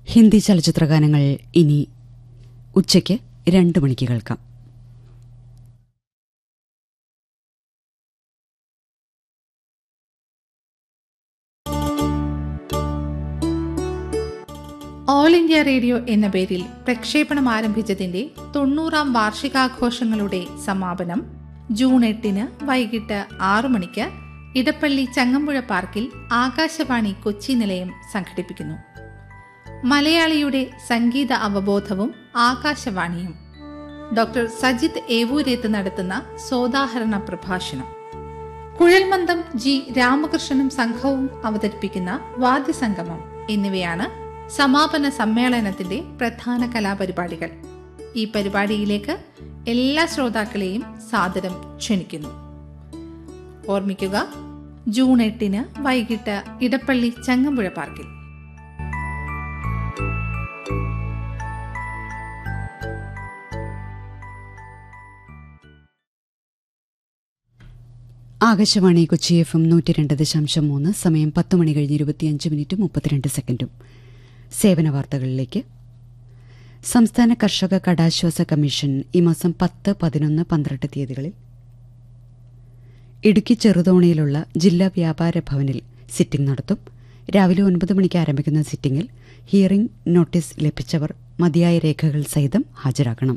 ഹിന്ദി ചലച്ചിത്ര ഗാനങ്ങൾ ഇനി ഉച്ചയ്ക്ക് രണ്ട് മണിക്ക് കേൾക്കാം ഓൾ ഇന്ത്യ റേഡിയോ എന്ന പേരിൽ പ്രക്ഷേപണം ആരംഭിച്ചതിന്റെ തൊണ്ണൂറാം വാർഷികാഘോഷങ്ങളുടെ സമാപനം ജൂൺ എട്ടിന് വൈകിട്ട് ആറു മണിക്ക് ഇടപ്പള്ളി ചങ്ങമ്പുഴ പാർക്കിൽ ആകാശവാണി കൊച്ചി നിലയം സംഘടിപ്പിക്കുന്നു മലയാളിയുടെ സംഗീത അവബോധവും ആകാശവാണിയും ഡോക്ടർ സജിത് ഏവൂരേത്ത് നടത്തുന്ന സോദാഹരണ പ്രഭാഷണം കുഴൽമന്ദം ജി രാമകൃഷ്ണനും സംഘവും അവതരിപ്പിക്കുന്ന വാദ്യസംഗമം എന്നിവയാണ് സമാപന സമ്മേളനത്തിന്റെ പ്രധാന കലാപരിപാടികൾ ഈ പരിപാടിയിലേക്ക് എല്ലാ ശ്രോതാക്കളെയും സാദരം ക്ഷണിക്കുന്നു ഓർമ്മിക്കുക ജൂൺ എട്ടിന് വൈകിട്ട് ഇടപ്പള്ളി ചങ്ങമ്പുഴ പാർക്കിൽ ആകാശവാണി കൊച്ചി എഫ് എം നൂറ്റി രണ്ട് ദശാംശം മൂന്ന് സമയം പത്ത് മണി കഴിഞ്ഞ് ഇരുപത്തിയഞ്ച് മിനിറ്റ് മുപ്പത്തിരണ്ട് സെക്കൻഡും സേവന വാർത്തകളിലേക്ക് സംസ്ഥാന കർഷക കടാശ്വാസ കമ്മീഷൻ ഈ മാസം പത്ത് പതിനൊന്ന് പന്ത്രണ്ട് തീയതികളിൽ ഇടുക്കി ചെറുതോണിയിലുള്ള ജില്ലാ വ്യാപാര ഭവനിൽ സിറ്റിംഗ് നടത്തും രാവിലെ ഒൻപത് മണിക്ക് ആരംഭിക്കുന്ന സിറ്റിംഗിൽ ഹിയറിംഗ് നോട്ടീസ് ലഭിച്ചവർ മതിയായ രേഖകൾ സഹിതം ഹാജരാക്കണം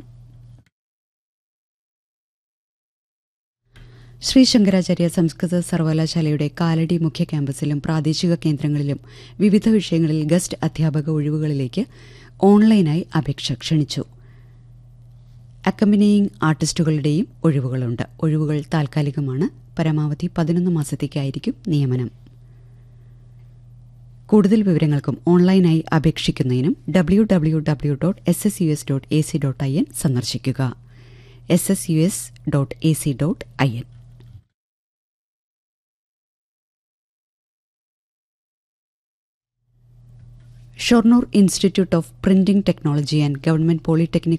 ശ്രീ ശങ്കരാചാര്യ സംസ്കൃത സർവകലാശാലയുടെ കാലടി മുഖ്യ ക്യാമ്പസിലും പ്രാദേശിക കേന്ദ്രങ്ങളിലും വിവിധ വിഷയങ്ങളിൽ ഗസ്റ്റ് അധ്യാപക ഒഴിവുകളിലേക്ക് ഓൺലൈനായി അപേക്ഷ ക്ഷണിച്ചു അക്കമ്പനിയിങ് ആർട്ടിസ്റ്റുകളുടെയും ഒഴിവുകളുണ്ട് ഒഴിവുകൾ താൽക്കാലികമാണ് പരമാവധി പതിനൊന്ന് മാസത്തേക്കായിരിക്കും നിയമനം കൂടുതൽ വിവരങ്ങൾക്കും ഓൺലൈനായി അപേക്ഷിക്കുന്നതിനും W W W dot S S U S dot A C dot I N സന്ദർശിക്കുക S S U S dot A C dot I N Shoranur institute of printing technology and government polytechnic